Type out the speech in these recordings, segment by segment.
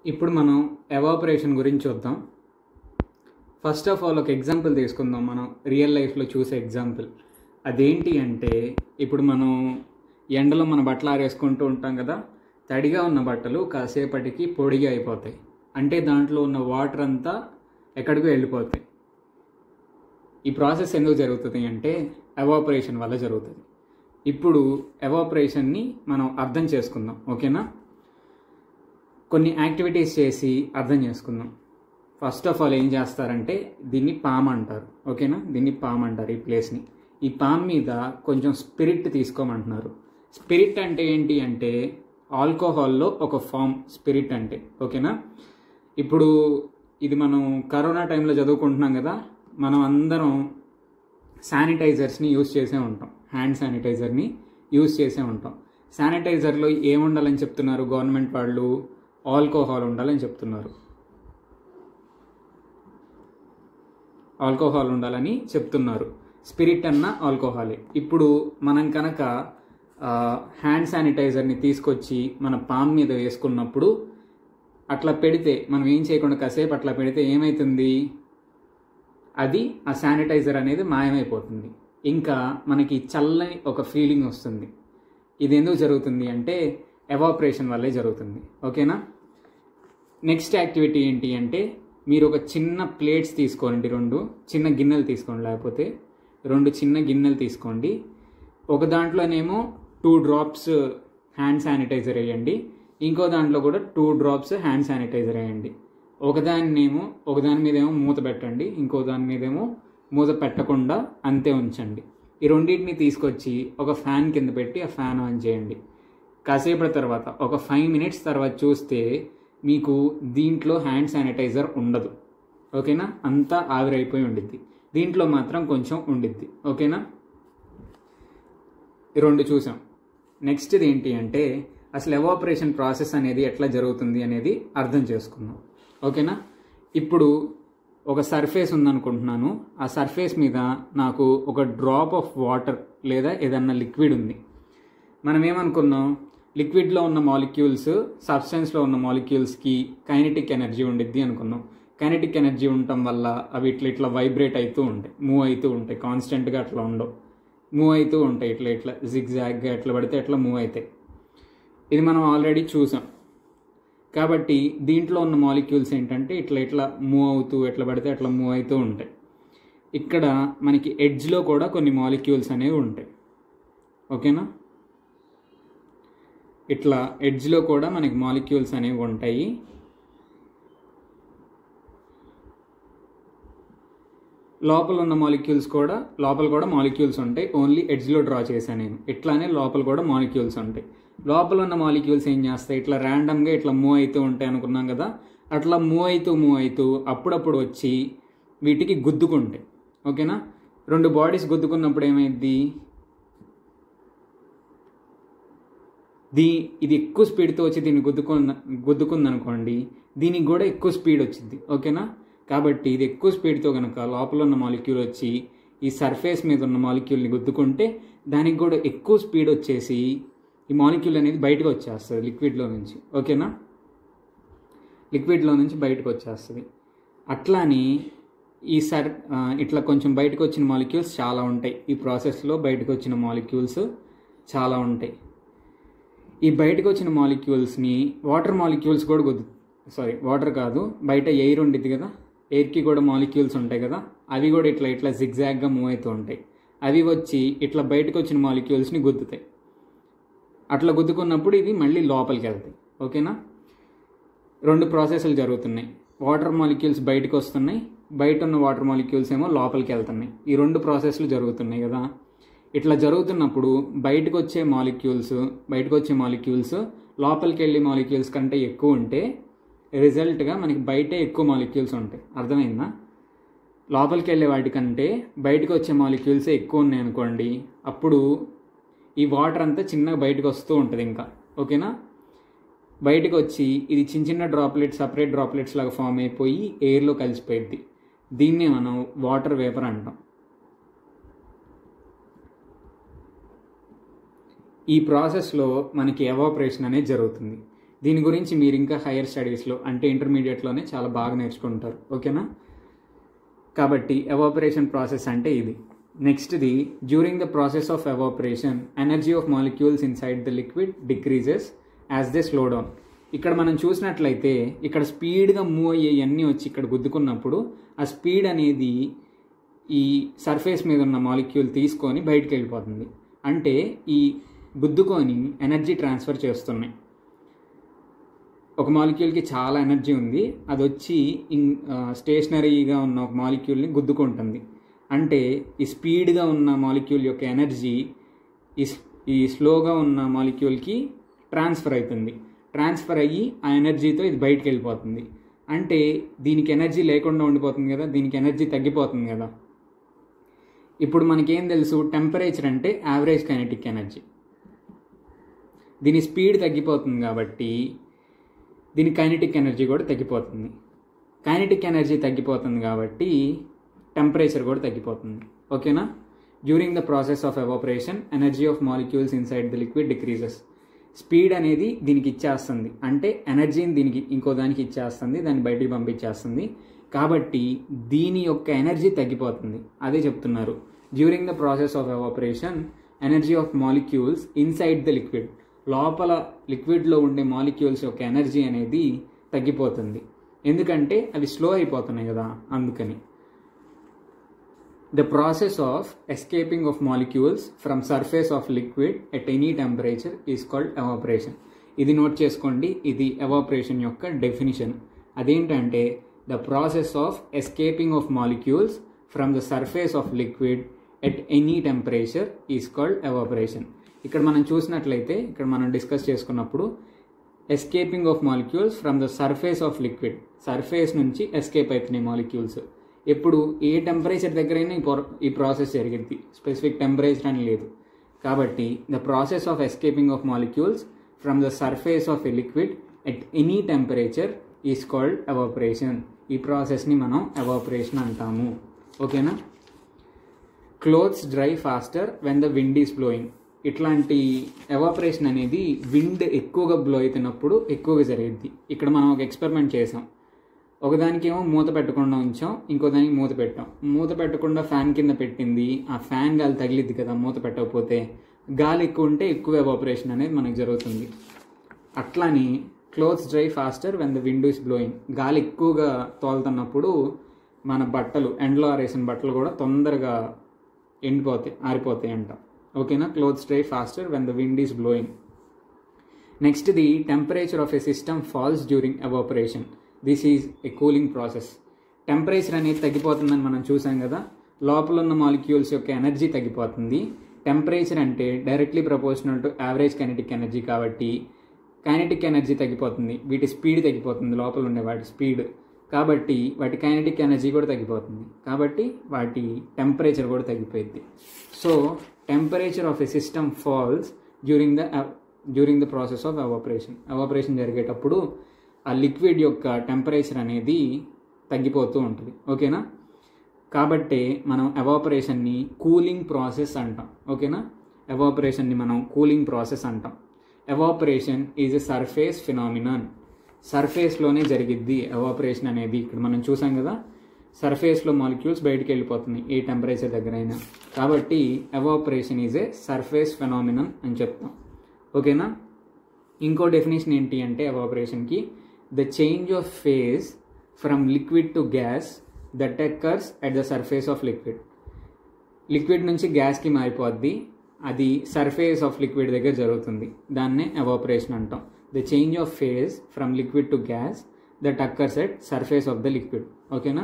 ఇప్పుడు మనం ఎవాపరేషన్ గురించి చూద్దాం ఫస్ట్ ఆఫ్ ఆల్ ఒక ఎగ్జాంపుల్ తీసుకుందాం మనం రియల్ లైఫ్లో చూసే ఎగ్జాంపుల్ అదేంటి అంటే ఇప్పుడు మనం ఎండలో మన బట్టలు ఆరేసుకుంటూ ఉంటాం కదా తడిగా ఉన్న బట్టలు కాసేపటికి పొడిగా అయిపోతాయి అంటే దాంట్లో ఉన్న వాటర్ అంతా ఎక్కడికో వెళ్ళిపోతాయి ఈ ప్రాసెస్ ఎందుకు జరుగుతుంది అంటే ఎవాపరేషన్ వల్ల జరుగుతుంది ఇప్పుడు ఎవాపరేషన్ని మనం అర్థం చేసుకుందాం ఓకేనా కొన్ని యాక్టివిటీస్ చేసి అర్థం చేసుకుందాం ఫస్ట్ ఆఫ్ ఆల్ ఏం చేస్తారంటే దీన్ని పామ్ అంటారు ఓకేనా దీన్ని పామ్ అంటారు ఈ ప్లేస్ని ఈ పామ్ మీద కొంచెం స్పిరిట్ తీసుకోమంటున్నారు స్పిరిట్ అంటే ఏంటి అంటే ఆల్కహాల్లో ఒక ఫామ్ స్పిరిట్ అంటే ఓకేనా ఇప్పుడు ఇది మనం కరోనా టైంలో చదువుకుంటున్నాం కదా మనం అందరం శానిటైజర్స్ని యూస్ చేసే ఉంటాం హ్యాండ్ శానిటైజర్ని యూస్ చేసే ఉంటాం శానిటైజర్లో ఏముండాలని చెప్తున్నారు గవర్నమెంట్ వాళ్ళు ఆల్కహాల్ ఉండాలని చెప్తున్నారు ఆల్కహాల్ ఉండాలని చెప్తున్నారు స్పిరిట్ అన్న ఆల్కహాలే ఇప్పుడు మనం కనుక హ్యాండ్ శానిటైజర్ని తీసుకొచ్చి మన పామ్ మీద వేసుకున్నప్పుడు అట్లా పెడితే మనం ఏం చేయకుండా కాసేపు అట్లా పెడితే ఏమవుతుంది అది ఆ శానిటైజర్ అనేది మాయమైపోతుంది ఇంకా మనకి చల్లని ఒక ఫీలింగ్ వస్తుంది ఇది ఎందుకు జరుగుతుంది అంటే ఎవాపరేషన్ వల్లే జరుగుతుంది ఓకేనా నెక్స్ట్ యాక్టివిటీ ఏంటి అంటే మీరు ఒక చిన్న ప్లేట్స్ తీసుకోండి రెండు చిన్న గిన్నెలు తీసుకోండి లేకపోతే రెండు చిన్న గిన్నెలు తీసుకోండి ఒక దాంట్లోనేమో టూ డ్రాప్స్ హ్యాండ్ శానిటైజర్ వేయండి ఇంకో దాంట్లో కూడా టూ డ్రాప్స్ హ్యాండ్ శానిటైజర్ వేయండి ఒకదాన్నేమో ఒకదాని మీదేమో మూత పెట్టండి ఇంకో దాని మీదేమో మూత పెట్టకుండా అంతే ఉంచండి ఈ రెండింటిని తీసుకొచ్చి ఒక ఫ్యాన్ కింద పెట్టి ఆ ఫ్యాన్ ఆన్ చేయండి కాసేపటి తర్వాత ఒక ఫైవ్ మినిట్స్ తర్వాత చూస్తే మీకు దీంట్లో హ్యాండ్ శానిటైజర్ ఉండదు ఓకేనా అంతా ఆవిరైపోయి ఉండిద్ది దీంట్లో మాత్రం కొంచెం ఉండిద్ది ఓకేనా ఈ రెండు చూసాం నెక్స్ట్ది ఏంటి అంటే అసలు ఎవాపరేషన్ ప్రాసెస్ అనేది ఎట్లా జరుగుతుంది అనేది అర్థం చేసుకుందాం ఓకేనా ఇప్పుడు ఒక సర్ఫేస్ ఉందనుకుంటున్నాను ఆ సర్ఫేస్ మీద నాకు ఒక డ్రాప్ ఆఫ్ వాటర్ లేదా ఏదన్నా లిక్విడ్ ఉంది మనం ఏమనుకున్నాం లిక్విడ్లో ఉన్న మాలిక్యూల్స్ సబ్స్టెన్స్లో ఉన్న మాలిక్యూల్స్కి కైనెటిక్ ఎనర్జీ ఉండిద్ది అనుకున్నాం కైనెటిక్ ఎనర్జీ ఉండటం వల్ల అవి ఇట్లా ఇట్లా వైబ్రేట్ అవుతూ ఉంటాయి మూవ్ అవుతూ ఉంటాయి కాన్స్టెంట్గా అట్లా ఉండవు మూవ్ అవుతూ ఉంటాయి ఇట్లా ఇట్లా జిగ్జాగ్గా ఎట్లా పడితే ఎట్లా మూవ్ అవుతాయి ఇది మనం ఆల్రెడీ చూసాం కాబట్టి దీంట్లో ఉన్న మాలిక్యూల్స్ ఏంటంటే ఇట్లా ఇట్లా మూవ్ అవుతూ ఎట్లా పడితే అట్లా మూవ్ అవుతూ ఉంటాయి ఇక్కడ మనకి ఎడ్జ్లో కూడా కొన్ని మాలిక్యూల్స్ అనేవి ఉంటాయి ఓకేనా ఇట్లా ఎడ్జ్లో కూడా మనకి మాలిక్యూల్స్ అనేవి ఉంటాయి లోపల ఉన్న మాలిక్యూల్స్ కూడా లోపల కూడా మాలిక్యూల్స్ ఉంటాయి ఓన్లీ ఎడ్జ్లో డ్రా చేశాను నేను ఇట్లానే లోపల కూడా మాలిక్యూల్స్ ఉంటాయి లోపల ఉన్న మాలిక్యూల్స్ ఏం చేస్తాయి ఇట్లా ర్యాండమ్గా ఇట్లా మూవ్ అవుతూ ఉంటాయి అనుకున్నాం కదా అట్లా మూవ్ అవుతూ మూవ్ అవుతూ అప్పుడప్పుడు వచ్చి వీటికి గుద్దుకుంటాయి ఓకేనా రెండు బాడీస్ గుద్దుకున్నప్పుడు ఏమైంది దీ ఇది ఎక్కువ స్పీడ్తో వచ్చి దీన్ని గుద్దుకున్న గుద్దుకుంది అనుకోండి దీనికి కూడా ఎక్కువ స్పీడ్ వచ్చింది ఓకేనా కాబట్టి ఇది ఎక్కువ స్పీడ్తో కనుక లోపల ఉన్న మాలిక్యూల్ వచ్చి ఈ సర్ఫేస్ మీద ఉన్న మాలిక్యూల్ని గుద్దుకుంటే దానికి కూడా ఎక్కువ స్పీడ్ వచ్చేసి ఈ మాలిక్యూల్ అనేది బయటకు వచ్చేస్తుంది లిక్విడ్లో నుంచి ఓకేనా లిక్విడ్లో నుంచి బయటకు వచ్చేస్తుంది అట్లాని ఈ సర్ ఇట్లా కొంచెం బయటకు వచ్చిన మాలిక్యూల్స్ చాలా ఉంటాయి ఈ ప్రాసెస్లో బయటకు వచ్చిన మాలిక్యూల్స్ చాలా ఉంటాయి ఈ బయటకు వచ్చిన మాలిక్యూల్స్ని వాటర్ మాలిక్యూల్స్ కూడా గుద్దు సారీ వాటర్ కాదు బయట ఎయిర్ ఉండిద్ది కదా ఎయిర్కి కూడా మాలిక్యూల్స్ ఉంటాయి కదా అవి కూడా ఇట్లా ఇట్లా జిగ్జాగ్గా మూవ్ అవుతూ ఉంటాయి అవి వచ్చి ఇట్లా బయటకు వచ్చిన మాలిక్యూల్స్ని గుద్దుతాయి అట్లా గుద్దుకున్నప్పుడు ఇవి మళ్ళీ లోపలికి వెళ్తాయి ఓకేనా రెండు ప్రాసెస్లు జరుగుతున్నాయి వాటర్ మాలిక్యూల్స్ బయటకు వస్తున్నాయి బయట ఉన్న వాటర్ మాలిక్యూల్స్ ఏమో లోపలికి వెళ్తున్నాయి ఈ రెండు ప్రాసెస్లు జరుగుతున్నాయి కదా ఇట్లా జరుగుతున్నప్పుడు బయటకు వచ్చే మాలిక్యూల్స్ బయటకు వచ్చే మాలిక్యూల్స్ లోపలికి వెళ్ళే మాలిక్యూల్స్ కంటే ఎక్కువ ఉంటే రిజల్ట్గా మనకి బయటే ఎక్కువ మాలిక్యూల్స్ ఉంటాయి అర్థమైందా లోపలికి వెళ్ళే వాటికంటే బయటకు వచ్చే మాలిక్యూల్స్ ఎక్కువ ఉన్నాయి అనుకోండి అప్పుడు ఈ వాటర్ అంతా చిన్నగా బయటకు వస్తూ ఉంటుంది ఇంకా ఓకేనా బయటకు వచ్చి ఇది చిన్న చిన్న డ్రాప్లెట్స్ సపరేట్ డ్రాప్లెట్స్ లాగా ఫామ్ అయిపోయి ఎయిర్లో కలిసిపోయిద్ది దీన్నే మనం వాటర్ వేపర్ అంటాం ఈ ప్రాసెస్లో మనకి ఎవాపరేషన్ అనేది జరుగుతుంది దీని గురించి మీరు ఇంకా హైయర్ స్టడీస్లో అంటే ఇంటర్మీడియట్లోనే చాలా బాగా నేర్చుకుంటారు ఓకేనా కాబట్టి ఎవాపరేషన్ ప్రాసెస్ అంటే ఇది నెక్స్ట్ది during the process of evaporation energy of molecules inside the liquid decreases as they slow down ఇక్కడ మనం చూసినట్లయితే ఇక్కడ స్పీడ్గా మూవ్ అయ్యేవన్నీ వచ్చి ఇక్కడ గుద్దుకున్నప్పుడు ఆ స్పీడ్ అనేది ఈ సర్ఫేస్ మీద ఉన్న మాలిక్యూల్ తీసుకొని బయటికి వెళ్ళిపోతుంది అంటే ఈ గుద్దుకొని ఎనర్జీ ట్రాన్స్ఫర్ చేస్తున్నాయి ఒక మాలిక్యూల్కి చాలా ఎనర్జీ ఉంది అది వచ్చి ఇన్ స్టేషనరీగా ఉన్న ఒక మాలిక్యూల్ని గుద్దుకుంటుంది అంటే ఈ స్పీడ్గా ఉన్న మాలిక్యూల్ యొక్క ఎనర్జీ ఈ ఈ స్లోగా ఉన్న మాలిక్యూల్కి ట్రాన్స్ఫర్ అవుతుంది ట్రాన్స్ఫర్ అయ్యి ఆ ఎనర్జీతో ఇది బయటికి వెళ్ళిపోతుంది అంటే దీనికి ఎనర్జీ లేకుండా ఉండిపోతుంది కదా దీనికి ఎనర్జీ తగ్గిపోతుంది కదా ఇప్పుడు మనకేం తెలుసు టెంపరేచర్ అంటే యావరేజ్ కైనెటిక్ ఎనర్జీ దీని స్పీడ్ తగ్గిపోతుంది కాబట్టి దీని కైనెటిక్ ఎనర్జీ కూడా తగ్గిపోతుంది కైనెటిక్ ఎనర్జీ తగ్గిపోతుంది కాబట్టి టెంపరేచర్ కూడా తగ్గిపోతుంది ఓకేనా during the process of evaporation energy of molecules inside the liquid decreases speed అనేది దీనికి ఇచ్చేస్తుంది అంటే ఎనర్జీని దీనికి ఇంకో దానికి ఇచ్చేస్తుంది దాన్ని బయటికి పంపించేస్తుంది కాబట్టి దీని యొక్క ఎనర్జీ తగ్గిపోతుంది అదే చెప్తున్నారు during the process of evaporation energy of molecules inside the liquid లోపల లిక్విడ్లో ఉండే మాలిక్యూల్స్ యొక్క ఎనర్జీ అనేది తగ్గిపోతుంది ఎందుకంటే అవి స్లో అయిపోతున్నాయి కదా అందుకని the process of escaping of molecules from surface of liquid at any temperature is called evaporation ఇది నోట్ చేసుకోండి ఇది ఎవాపరేషన్ యొక్క డెఫినిషన్ అదేంటంటే the process of escaping of molecules from the surface of liquid at any temperature is called evaporation ఇక్కడ మనం చూసినట్లయితే ఇక్కడ మనం డిస్కస్ చేసుకున్నప్పుడు escaping of molecules from the surface of liquid surface నుంచి ఎస్కేప్ అవుతున్నాయి మాలిక్యూల్స్ ఎప్పుడు ఏ టెంపరేచర్ దగ్గరైనా ఈ ఈ ప్రాసెస్ జరిగింది స్పెసిఫిక్ టెంపరేచర్ అని లేదు కాబట్టి the process of escaping of molecules from the surface of a liquid at any temperature is called evaporation ఈ ప్రాసెస్ని మనం ఎవాపరేషన్ అంటాము ఓకేనా clothes dry faster when the wind is blowing ఇట్లాంటి ఎవాపరేషన్ అనేది విండ్ ఎక్కువగా బ్లో అవుతున్నప్పుడు ఎక్కువగా జరిగింది ఇక్కడ మనం ఒక ఎక్స్పెరిమెంట్ చేసాం ఒకదానికేమో మూత పెట్టకుండా ఉంచాం ఇంకో దానికి మూత పెట్టాం మూత పెట్టకుండా ఫ్యాన్ కింద పెట్టింది ఆ ఫ్యాన్ గాలి తగిలిద్ది కదా మూత పెట్టకపోతే గాలి ఎక్కువ ఉంటే ఎక్కువ ఎవాపరేషన్ అనేది మనకు జరుగుతుంది అట్లాని clothes dry faster when the window is blowing గాలి ఎక్కువగా తోలుతున్నప్పుడు మన బట్టలు ఎండలో ఆరేసిన బట్టలు కూడా తొందరగా ఎండిపోతాయి ఆరిపోతాయి అంట ఓకేనా clothes dry faster when the wind is blowing next the temperature of a system falls during evaporation this is a cooling process temperature అనేది తగ్గిపోతుందని మనం చూసాం కదా లోపల ఉన్న మాలిక్యూల్స్ యొక్క ఎనర్జీ తగ్గిపోతుంది టెంపరేచర్ అంటే directly proportional to average kinetic energy కాబట్టి కైనెటిక్ ఎనర్జీ తగ్గిపోతుంది వీటి స్పీడ్ తగ్గిపోతుంది లోపల ఉండే వాటి స్పీడ్ కాబట్టి వాటి కైనెటిక్ ఎనర్జీ కూడా తగ్గిపోతుంది కాబట్టి వాటి టెంపరేచర్ కూడా తగ్గిపోయింది so temperature of a system falls during the during the process of evaporation evaporation జరిగేటప్పుడు ఆ లిక్విడ్ యొక్క టెంపరేచర్ అనేది తగ్గిపోతూ ఉంటుంది ఓకేనా కాబట్టి మనం ఎవాపరేషన్ని కూలింగ్ ప్రాసెస్ అంటాం ఓకేనా ఎవాపరేషన్ని మనం కూలింగ్ ప్రాసెస్ అంటాం evaporation is a surface phenomenon సర్ఫేస్లోనే జరిగిద్ది ఎవాపరేషన్ అనేది ఇక్కడ మనం చూసాం కదా సర్ఫేస్లో మాలిక్యూల్స్ బయటికి వెళ్ళిపోతున్నాయి ఏ టెంపరేచర్ దగ్గర అయినా కాబట్టి evaporation is a surface phenomenon అని చెప్తాం ఓకేనా ఇంకో డెఫినేషన్ ఏంటి అంటే ఎవాపరేషన్కి the change of phase from liquid to gas that occurs at the surface of liquid liquid నుంచి గ్యాస్కి మారిపోద్ది అది సర్ఫేస్ ఆఫ్ లిక్విడ్ దగ్గర జరుగుతుంది దాన్నే ఎవాపరేషన్ అంటాం the change of phase from liquid to gas that occurs at surface of the liquid ఓకేనా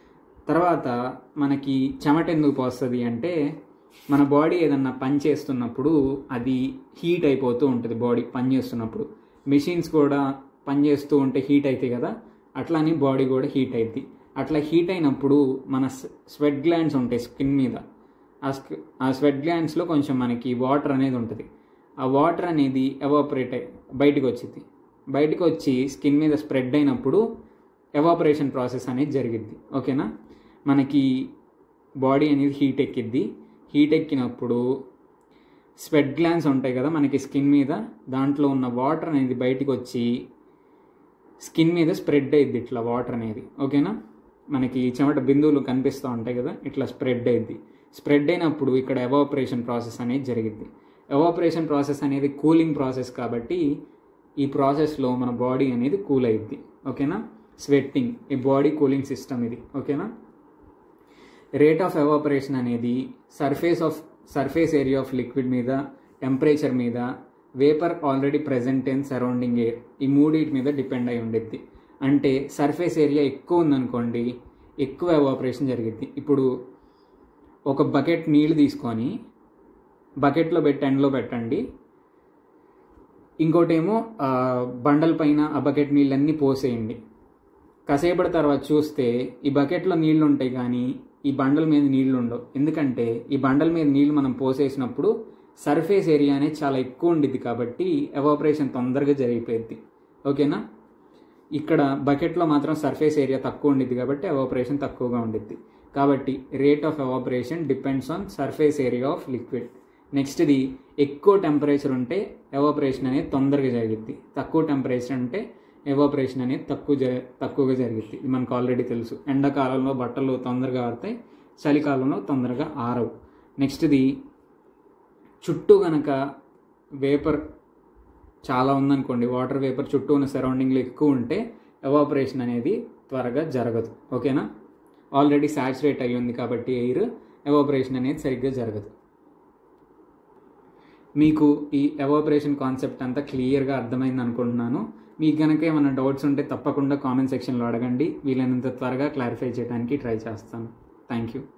తర్వాత మనకి చెమట ఎందుకు పోస్తుంది అంటే మన బాడీ ఏదన్నా పని చేస్తున్నప్పుడు అది హీట్ అయిపోతూ ఉంటుంది బాడీ పని చేస్తున్నప్పుడు మెషిన్స్ కూడా పని చేస్తూ ఉంటే హీట్ అవుతాయి కదా అట్లానే బాడీ కూడా హీట్ అవుద్ది అట్లా హీట్ అయినప్పుడు మన స్వెట్ గ్లాండ్స్ ఉంటాయి స్కిన్ మీద ఆ స్క్- ఆ స్వెట్ గ్లాండ్స్లో కొంచెం మనకి వాటర్ అనేది ఉంటుంది ఆ వాటర్ అనేది ఎవాపరేట్ అయి బయటకు వచ్చింది బయటకు వచ్చి స్కిన్ మీద స్ప్రెడ్ అయినప్పుడు ఎవాపరేషన్ ప్రాసెస్ అనేది జరిగిద్ది ఓకేనా మనకి బాడీ అనేది హీట్ ఎక్కిద్ది హీట్ ఎక్కినప్పుడు స్వెట్ గ్లాన్స్ ఉంటాయి కదా మనకి స్కిన్ మీద దాంట్లో ఉన్న వాటర్ అనేది బయటికి వచ్చి స్కిన్ మీద స్ప్రెడ్ అయ్యిద్ది ఇట్లా వాటర్ అనేది ఓకేనా మనకి చెమట బిందువులు కనిపిస్తూ ఉంటాయి కదా ఇట్లా స్ప్రెడ్ అయ్యిద్ది స్ప్రెడ్ అయినప్పుడు ఇక్కడ ఎవాపరేషన్ ప్రాసెస్ అనేది జరిగిద్ది ఎవాపరేషన్ ప్రాసెస్ అనేది కూలింగ్ ప్రాసెస్ కాబట్టి ఈ ప్రాసెస్లో మన బాడీ అనేది కూల్ అయ్యిద్ది ఓకేనా స్వెట్టింగ్ ఈ బాడీ కూలింగ్ సిస్టమ్ ఇది ఓకేనా రేట్ ఆఫ్ ఎవాపరేషన్ అనేది surface of surface area of liquid మీద టెంపరేచర్ మీద vapour already present in surrounding air ఈ మూడింటి మీద డిపెండ్ అయి ఉండిద్ది అంటే సర్ఫేస్ ఏరియా ఎక్కువ ఉందనుకోండి ఎక్కువ ఎవాపరేషన్ జరిగిద్ది ఇప్పుడు ఒక బకెట్ నీళ్ళు తీసుకొని బకెట్లో పెట్టి ఎండలో పెట్టండి ఇంకోటేమో ఆ, బండల పైన ఆ బకెట్ నీళ్ళన్నీ పోసేయండి కాసేపటి తర్వాత చూస్తే ఈ బకెట్లో నీళ్లు ఉంటాయి కానీ ఈ బండల మీద నీళ్లు ఉండవు ఎందుకంటే ఈ బండల మీద నీళ్లు మనం పోసేసినప్పుడు సర్ఫేస్ ఏరియా అనేది చాలా ఎక్కువ ఉండిద్ది కాబట్టి ఎవాపరేషన్ తొందరగా జరిగిపోయింది ఓకేనా ఇక్కడ బకెట్లో మాత్రం సర్ఫేస్ ఏరియా తక్కువ ఉండిద్ది కాబట్టి ఎవాపరేషన్ తక్కువగా ఉండిద్ది కాబట్టి rate of evaporation depends on surface area of liquid నెక్స్ట్ది ఎక్కువ టెంపరేచర్ ఉంటే ఎవాపరేషన్ అనేది తొందరగా జరిగిద్ది తక్కువ టెంపరేచర్ ఉంటే ఎవాపరేషన్ అనేది తక్కువ జ తక్కువగా జరిగిద్ది ఇది మనకు ఆల్రెడీ తెలుసు ఎండాకాలంలో బట్టలు తొందరగా ఆరుతాయి చలికాలంలో తొందరగా ఆరవు నెక్స్ట్ది చుట్టూ గనక వేపర్ చాలా ఉందనుకోండి వాటర్ వేపర్ చుట్టూ ఉన్న సరౌండింగ్లో ఎక్కువ ఉంటే ఎవాపరేషన్ అనేది త్వరగా జరగదు ఓకేనా ఆల్రెడీ సాచురేట్ అయ్యి ఉంది కాబట్టి ఎయిర్ ఎవాపరేషన్ అనేది సరిగ్గా జరగదు మీకు ఈ ఎవాపరేషన్ కాన్సెప్ట్ అంతా క్లియర్గా అర్థమైంది అనుకుంటున్నాను మీకు కనుక ఏమైనా డౌట్స్ ఉంటే తప్పకుండా కామెంట్ సెక్షన్లో అడగండి వీలైనంత త్వరగా క్లారిఫై చేయడానికి ట్రై చేస్తాను థ్యాంక్ యూ